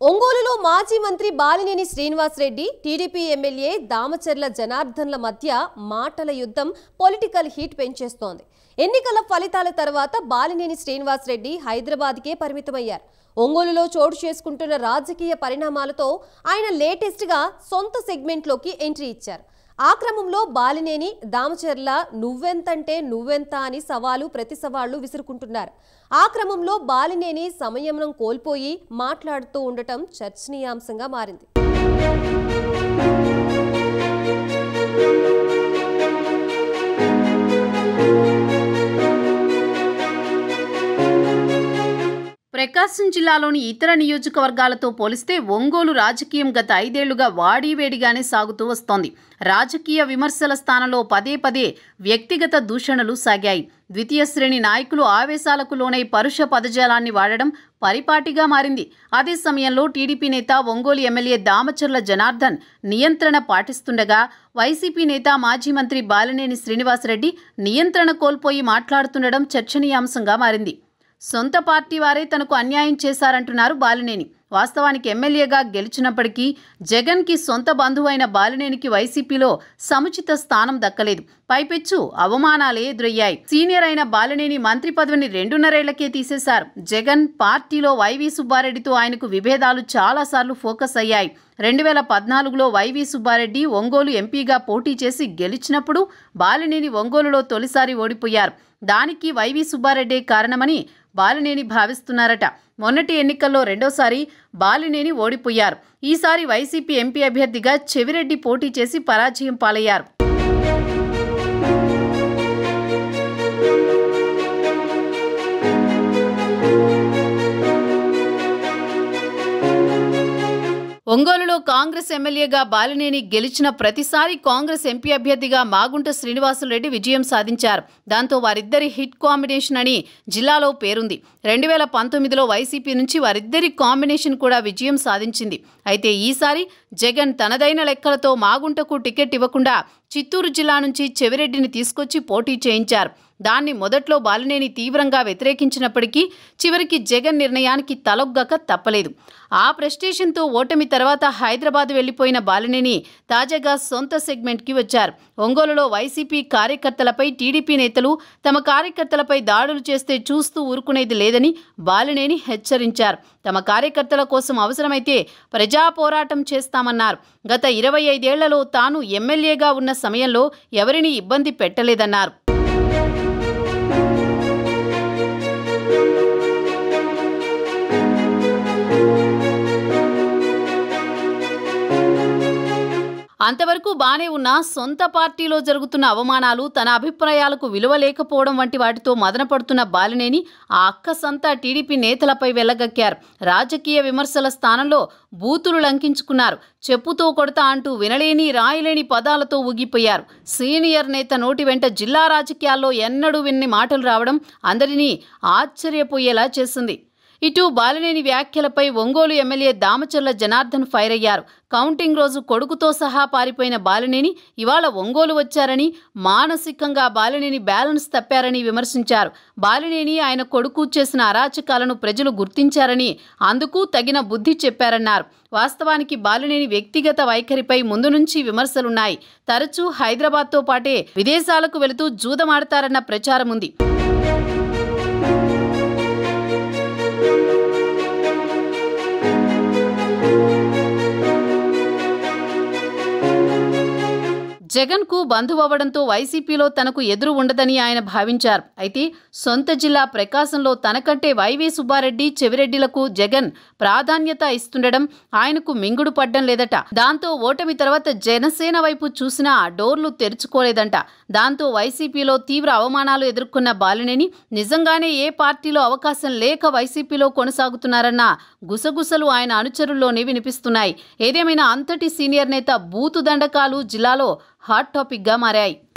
ఒంగోలులో మాజీ మంత్రి బాలినేని శ్రీనివాసరెడ్డి టీడీపీ ఎమ్మెల్యే దామచర్ల జనార్దన్ల మధ్య మాటల యుద్ధం పొలిటికల్ హీట్ పెంచేస్తోంది ఎన్నికల ఫలితాల తర్వాత బాలినేని శ్రీనివాసరెడ్డి హైదరాబాద్కే పరిమితమయ్యారు ఒంగోలులో చోటు చేసుకుంటున్న రాజకీయ పరిణామాలతో ఆయన లేటెస్ట్గా సొంత సెగ్మెంట్లోకి ఎంట్రీ ఇచ్చారు ఆ క్రమంలో బాలినేని దామచర్ల నువ్వెంతంటే నువ్వెంత అని సవాలు ప్రతి సవాళ్లు విసురుకుంటున్నారు ఆ క్రమంలో బాలినేని సంయమనం కోల్పోయి మాట్లాడుతూ ఉండటం చర్చనీయాంశంగా మారింది ప్రకాశం జిల్లాలోని ఇతర నియోజకవర్గాలతో పోలిస్తే ఒంగోలు రాజకీయం గత ఐదేళ్లుగా వాడివేడిగానే సాగుతూ వస్తోంది రాజకీయ విమర్శల స్థానంలో పదే పదే వ్యక్తిగత దూషణలు సాగాయి ద్వితీయ శ్రేణి నాయకులు ఆవేశాలకు లోనై పరుష పదజాలాన్ని వాడడం పరిపాటిగా మారింది అదే సమయంలో టీడీపీ నేత ఒంగోలు ఎమ్మెల్యే దామచర్ల జనార్దన్ నియంత్రణ పాటిస్తుండగా వైసీపీ నేత మాజీ మంత్రి బాలినేని శ్రీనివాసరెడ్డి నియంత్రణ కోల్పోయి మాట్లాడుతుండడం చర్చనీయాంశంగా మారింది సొంత పార్టీ వారే తనకు అన్యాయం చేశారంటున్నారు బాలినేని వాస్తవానికి ఎమ్మెల్యేగా గెలిచినప్పటికీ జగన్కి సొంత బంధువైన బాలినేనికి వైసీపీలో సముచిత స్థానం దక్కలేదు పైపెచ్చు అవమానాలే ఎదురయ్యాయి సీనియర్ అయిన బాలినేని మంత్రి పదవిని రెండున్నరేళ్లకే తీసేశారు జగన్ పార్టీలో వైవి సుబ్బారెడ్డితో ఆయనకు విభేదాలు చాలాసార్లు ఫోకస్ అయ్యాయి రెండు వేల పద్నాలుగులో వైవి సుబ్బారెడ్డి ఒంగోలు ఎంపీగా పోటీ చేసి గెలిచినప్పుడు బాలినేని ఒంగోలులో తొలిసారి ఓడిపోయారు దానికి వైవి సుబ్బారెడ్డే కారణమని బాలినేని భావిస్తున్నారట మొన్నటి ఎన్నికల్లో రెండోసారి బాలినేని ఓడిపోయారు ఈసారి వైసీపీ ఎంపీ అభ్యర్థిగా చెవిరెడ్డి పోటీ చేసి పరాజయం పాలయ్యారు ఒంగోలులో కాంగ్రెస్ ఎమ్మెల్యేగా బాలినేని గెలిచిన ప్రతిసారి కాంగ్రెస్ ఎంపీ అభ్యర్థిగా మాగుంట శ్రీనివాసులరెడ్డి విజయం సాధించారు దాంతో వారిద్దరి హిట్ కాంబినేషన్ అని జిల్లాలో పేరుంది రెండు వేల పంతొమ్మిదిలో వైసీపీ నుంచి వారిద్దరి కాంబినేషన్ కూడా విజయం సాధించింది అయితే ఈసారి జగన్ తనదైన లెక్కలతో మాగుంటకు టికెట్ ఇవ్వకుండా చిత్తూరు జిల్లా నుంచి చెవిరెడ్డిని తీసుకొచ్చి పోటీ చేయించారు దాన్ని మొదట్లో బాలినేని తీవ్రంగా వ్యతిరేకించినప్పటికీ చివరికి జగన్ నిర్ణయానికి తలొగ్గక తప్పలేదు ఆ ప్రెస్టేషన్తో ఓటమి తర్వాత హైదరాబాద్ వెళ్లిపోయిన బాలినేని తాజాగా సొంత సెగ్మెంట్కి వచ్చారు ఒంగోలులో వైసీపీ కార్యకర్తలపై టీడీపీ నేతలు తమ కార్యకర్తలపై దాడులు చేస్తే చూస్తూ ఊరుకునేది లేదని బాలినేని హెచ్చరించారు తమ కార్యకర్తల కోసం అవసరమైతే ప్రజా పోరాటం చేస్తామన్నారు గత ఇరవై ఐదేళ్లలో తాను ఎమ్మెల్యేగా ఉన్న సమయంలో ఎవరిని ఇబ్బంది పెట్టలేదన్నారు అంతవరకు బానే ఉన్న సొంత పార్టీలో జరుగుతున్న అవమానాలు తన అభిప్రాయాలకు విలువ లేకపోవడం వంటి వాటితో మదనపడుతున్న బాలినేని ఆ అక్క సంతా టీడీపీ నేతలపై వెళ్ళగక్కారు రాజకీయ విమర్శల స్థానంలో బూతులు లంకించుకున్నారు చెప్పుతో కొడతా అంటూ వినలేని రాయలేని పదాలతో ఊగిపోయారు సీనియర్ నేత నోటి వెంట జిల్లా రాజకీయాల్లో ఎన్నడూ విన్ని మాటలు రావడం అందరినీ ఆశ్చర్యపోయేలా చేసింది ఇటు బాలినేని వ్యాఖ్యలపై ఒంగోలు ఎమ్మెల్యే దామచర్ల జనార్దన్ ఫైర్ అయ్యారు కౌంటింగ్ రోజు కొడుకుతో సహా పారిపోయిన బాలినేని ఇవాళ ఒంగోలు వచ్చారని మానసికంగా బాలినేని బ్యాలెన్స్ తప్పారని విమర్శించారు బాలినేని ఆయన కొడుకు చేసిన అరాచకాలను ప్రజలు గుర్తించారని అందుకు తగిన బుద్ధి చెప్పారన్నారు వాస్తవానికి బాలినేని వ్యక్తిగత వైఖరిపై ముందు నుంచి విమర్శలున్నాయి తరచూ హైదరాబాద్తో పాటే విదేశాలకు వెళుతూ జూదమాడతారన్న ప్రచారం ఉంది జగన్ కు బంధువవ్వడంతో వైసీపీలో తనకు ఎదురు ఉండదని ఆయన భావించారు అయితే సొంత జిల్లా ప్రకాశంలో తనకంటే వైవి సుబ్బారెడ్డి చెవిరెడ్డిలకు జగన్ ప్రాధాన్యత ఇస్తుండడం ఆయనకు మింగుడు పడ్డం లేదట దాంతో ఓటమి తర్వాత జనసేన వైపు చూసినా డోర్లు తెరుచుకోలేదంట దాంతో వైసీపీలో తీవ్ర అవమానాలు ఎదుర్కొన్న బాలినేని నిజంగానే ఏ పార్టీలో అవకాశం లేక వైసీపీలో కొనసాగుతున్నారన్న గుసగుసలు ఆయన అనుచరుల్లోనే వినిపిస్తున్నాయి ఏదేమైనా అంతటి సీనియర్ నేత బూతు దండకాలు జిల్లాలో హాట్ టాపిక్గా మారాయి